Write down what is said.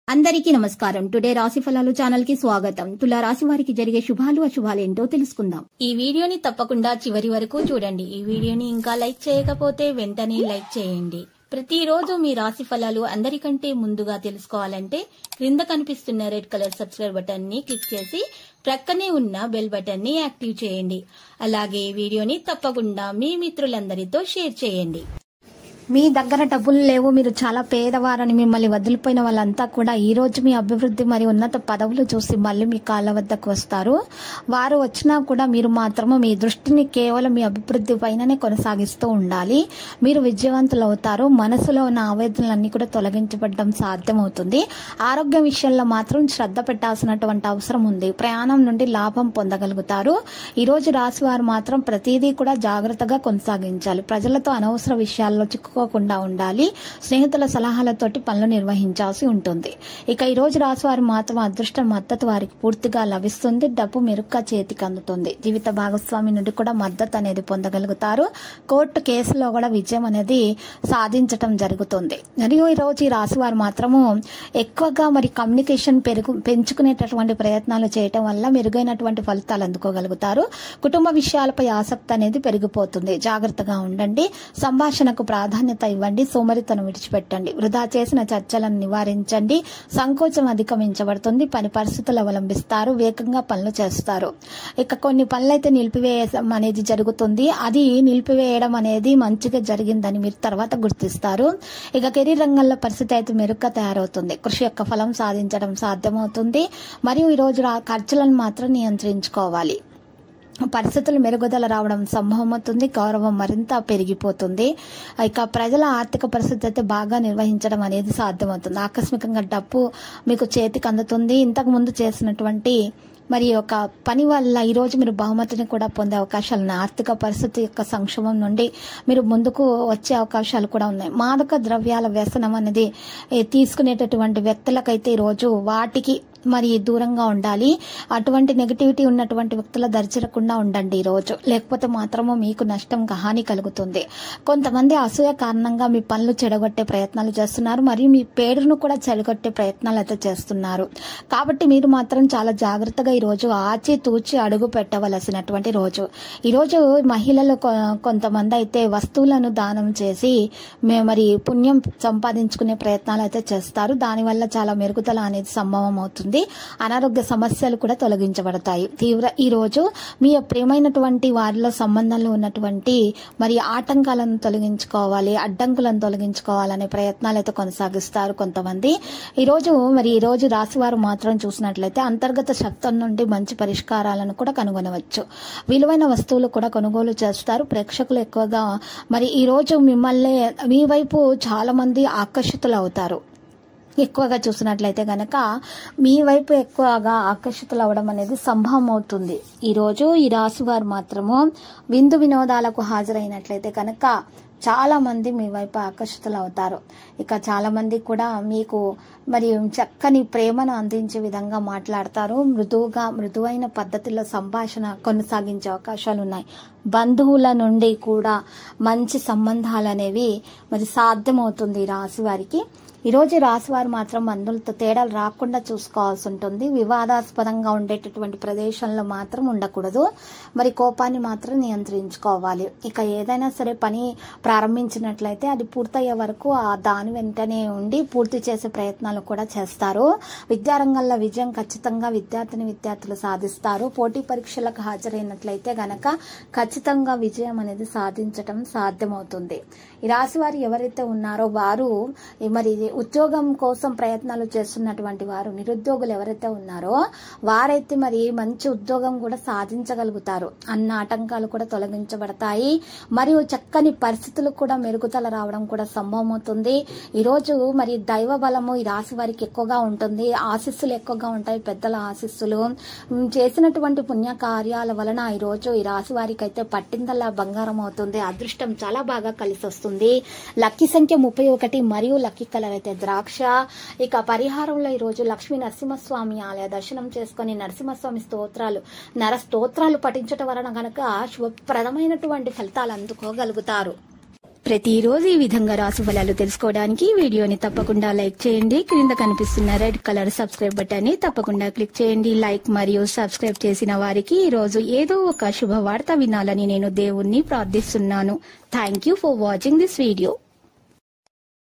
అందరికీ నమస్కారం టుడే రాశి ఫలాలు ఛానల్ కి స్వాగతం తులా రాశి వారికి జరిగే శుభాలు అశుభాలు ఏంటో తెలుసుకుందాం ఈ వీడియోని తప్పకుండా చివరి వరకు చూడండి ఈ వీడియోని ఇంకా లైక్ చేయకపోతే వెంటనే లైక్ చేయండి ప్రతిరోజు మీ రాశి ఫలాలు అందరికంటే ముందుగా తెలుసుకోవాలంటే క్రింద కనిపిస్తున్న రెడ్ కలర్ సబ్స్క్రైబ్ బటన్ ని క్లిక్ చేసి ప్రక్కనే ఉన్న బెల్ బటన్ ని యాక్టివ్ చేయండి అలాగే ఈ వీడియోని తప్పకుండా మీ మిత్రులందరితో షేర్ చేయండి మీ దగ్గర డబ్బులు లేవు మీరు చాలా పేదవారని మిమ్మల్ని వదిలిపోయిన వాళ్ళంతా కూడా ఈ రోజు మీ అభివృద్ధి మరియు ఉన్నత పదవులు చూసి మళ్ళీ మీ కాళ్ళ వద్దకు వస్తారు వారు వచ్చినా కూడా మీరు మాత్రము మీ దృష్టిని కేవలం మీ అభివృద్ధి పైననే కొనసాగిస్తూ ఉండాలి మీరు విజయవంతులు అవుతారు మనసులో ఉన్న ఆవేదనలన్నీ కూడా తొలగించబడడం సాధ్యమవుతుంది ఆరోగ్య విషయంలో మాత్రం శ్రద్ధ పెట్టాల్సినటువంటి అవసరం ఉంది ప్రయాణం నుండి లాభం పొందగలుగుతారు ఈ రోజు రాశి వారు మాత్రం ప్రతిదీ కూడా జాగ్రత్తగా కొనసాగించాలి ప్రజలతో అనవసర విషయాల్లో చిక్కుకోకుండా ఉండాలి స్నేహితుల సలహాలతోటి పనులు నిర్వహించాల్సి ఉంటుంది ఇక ఈ రోజు రాశి వారు మాత్రం అదృష్ట మద్దతు వారికి పూర్తిగా లభిస్తుంది డబ్బు మెరుగ్గా చేతికి అందుతుంది జీవిత భాగస్వామి నుండి కూడా మద్దతు అనేది పొందగలుగుతారు కోర్టు కేసులో కూడా విజయం అనేది సాధించటం జరుగుతుంది మరియు ఈ రోజు ఈ రాశి వారు మాత్రము ఎక్కువగా మరి కమ్యూనికేషన్ పెరుగు పెంచుకునేటటువంటి ప్రయత్నాలు చేయటం వల్ల మెరుగైనటువంటి ఫలితాలు అందుకోగలుగుతారు కుటుంబ విషయాలపై ఆసక్తి అనేది పెరిగిపోతుంది జాగ్రత్తగా ఉండండి సంభాషణకు ప్రాధాన్యత ఇవ్వండి సోమరితనం విడిచిపెట్టండి వృధా చేసిన చర్చలను నివారించండి సంకోచం అధిగమించబడుతుంది పని పరిస్థితులు అవలంబిస్తారు వేగంగా పనులు చేస్తారు ఇక కొన్ని పనులైతే నిలిపివేయడం అనేది జరుగుతుంది అది నిలిపివేయడం అనేది మంచిగా జరిగిందని మీరు తర్వాత గుర్తిస్తారు ఇక కెరీర్ రంగంలో పరిస్థితి అయితే మెరుగ్గా తయారవుతుంది కృషి యొక్క ఫలం సాధించడం సాధ్యమవుతుంది మరియు ఈ రోజు రా- ఖర్చులను మాత్రం నియంత్రించుకోవాలి పరిస్థితులు మెరుగుదల రావడం సంభవమవుతుంది గౌరవం మరింత పెరిగిపోతుంది ఇక ప్రజల ఆర్థిక పరిస్థితి అయితే బాగా నిర్వహించడం అనేది సాధ్యమవుతుంది ఆకస్మికంగా డబ్బు మీకు చేతికి అందుతుంది ఇంతకు ముందు చేసినటువంటి మరి ఒక పని వల్ల ఈ రోజు మీరు బహుమతిని కూడా పొందే అవకాశాలు ఉన్నాయి ఆర్థిక పరిస్థితి యొక్క సంక్షోభం నుండి మీరు ముందుకు వచ్చే అవకాశాలు కూడా ఉన్నాయి మాదక ద్రవ్యాల వ్యసనం అనేది ఏ, తీసుకునేటటువంటి వ్యక్తులకైతే ఈ రోజు వాటికి మరి దూరంగా ఉండాలి అటువంటి నెగిటివిటీ ఉన్నటువంటి వ్యక్తుల దరిచేరకుండా ఉండండి ఈ రోజు లేకపోతే మాత్రము మీకు నష్టం హాని కలుగుతుంది కొంతమంది అసూయ కారణంగా మీ పనులు చెడగొట్టే ప్రయత్నాలు చేస్తున్నారు మరియు మీ పేరును కూడా చెడగొట్టే ప్రయత్నాలు అయితే చేస్తున్నారు కాబట్టి మీరు మాత్రం చాలా జాగ్రత్తగా ఈ రోజు ఆచి తూచి అడుగు పెట్టవలసినటువంటి రోజు ఈ రోజు మహిళలు కొ- కొంతమంది అయితే వస్తువులను దానం చేసి మే మరి పుణ్యం సంపాదించుకునే ప్రయత్నాలు అయితే చేస్తారు దానివల్ల చాలా మెరుగుదల అనేది సంభవం అవుతుంది అనారోగ్య సమస్యలు కూడా తొలగించబడతాయి తీవ్ర ఈ రోజు మీ ప్రియమైనటువంటి వారిలో సంబంధంలో ఉన్నటువంటి మరి ఆటంకాలను తొలగించుకోవాలి అడ్డంకులను తొలగించుకోవాలనే ప్రయత్నాలు అయితే కొనసాగిస్తారు కొంతమంది ఈ రోజు మరి ఈ రోజు రాశి వారు మాత్రం చూసినట్లయితే అంతర్గత శక్తుల నుండి మంచి పరిష్కారాలను కూడా కనుగొనవచ్చు విలువైన వస్తువులు కూడా కొనుగోలు చేస్తారు ప్రేక్షకులు ఎక్కువగా మరి ఈ రోజు మిమ్మల్ని మీ వైపు చాలా మంది ఆకర్షితులు అవుతారు ఎక్కువగా చూసినట్లయితే గనక మీ వైపు ఎక్కువగా ఆకర్షితులు అవడం అనేది సంభవం అవుతుంది ఈరోజు ఈ రాశి వారు మాత్రము విందు వినోదాలకు హాజరైనట్లయితే కనుక చాలా మంది మీ వైపు ఆకర్షితులు అవుతారు ఇక చాలా మంది కూడా మీకు మరి చక్కని ప్రేమను అందించే విధంగా మాట్లాడతారు మృదువుగా మృదువైన పద్ధతిలో సంభాషణ కొనసాగించే అవకాశాలు ఉన్నాయి బంధువుల నుండి కూడా మంచి సంబంధాలు అనేవి మరి సాధ్యమవుతుంది ఈ రాశి వారికి ఈ రోజు రాశివారు మాత్రం మందులతో తేడాలు రాకుండా చూసుకోవాల్సి ఉంటుంది వివాదాస్పదంగా ఉండేటటువంటి ప్రదేశంలో మాత్రం ఉండకూడదు మరి కోపాన్ని మాత్రం నియంత్రించుకోవాలి ఇక ఏదైనా సరే పని ప్రారంభించినట్లయితే అది పూర్తయ్యే వరకు ఆ దాని వెంటనే ఉండి పూర్తి చేసే ప్రయత్నాలు కూడా చేస్తారు విద్యారంగంలో విజయం ఖచ్చితంగా విద్యార్థిని విద్యార్థులు సాధిస్తారు పోటీ పరీక్షలకు హాజరైనట్లయితే గనక ఖచ్చితంగా విజయం అనేది సాధించటం సాధ్యమవుతుంది ఈ రాశి వారు ఎవరైతే ఉన్నారో వారు ఈ మరి ఉద్యోగం కోసం ప్రయత్నాలు చేస్తున్నటువంటి వారు నిరుద్యోగులు ఎవరైతే ఉన్నారో వారైతే మరి మంచి ఉద్యోగం కూడా సాధించగలుగుతారు అన్న ఆటంకాలు కూడా తొలగించబడతాయి మరియు చక్కని పరిస్థితులు కూడా మెరుగుదల రావడం కూడా సంభవమవుతుంది ఈరోజు మరి దైవ బలము ఈ రాశి వారికి ఎక్కువగా ఉంటుంది ఆశీస్సులు ఎక్కువగా ఉంటాయి పెద్దల ఆశీస్సులు ఉమ్, చేసినటువంటి పుణ్య కార్యాల వలన ఈ రోజు ఈ రాశి వారికి అయితే పట్టిందల్లా బంగారం అవుతుంది అదృష్టం చాలా బాగా కలిసి వస్తుంది లక్కీ సంఖ్య ముప్పై ఒకటి మరియు లక్కీ కలర్ అయితే ద్రాక్ష ఇక పరిహారంలో ఈ రోజు లక్ష్మీ నరసింహస్వామి ఆలయ దర్శనం చేసుకుని నరసింహస్వామి స్తోత్రాలు నర స్తోత్రాలు పఠించటం వలన గనక శుభప్రదమైనటువంటి ఫలితాలు అందుకోగలుగుతారు ప్రతిరోజు ఈ విధంగా రాశి ఫలాలు తెలుసుకోవడానికి ఈ వీడియోని తప్పకుండా లైక్ చేయండి క్రింద కనిపిస్తున్న రెడ్ కలర్ సబ్స్క్రైబ్ బటన్ ని తప్పకుండా క్లిక్ చేయండి లైక్ మరియు సబ్స్క్రైబ్ చేసిన వారికి ఈ రోజు ఏదో ఒక శుభవార్త వినాలని నేను దేవుణ్ణి ప్రార్థిస్తున్నాను thank you for watching this video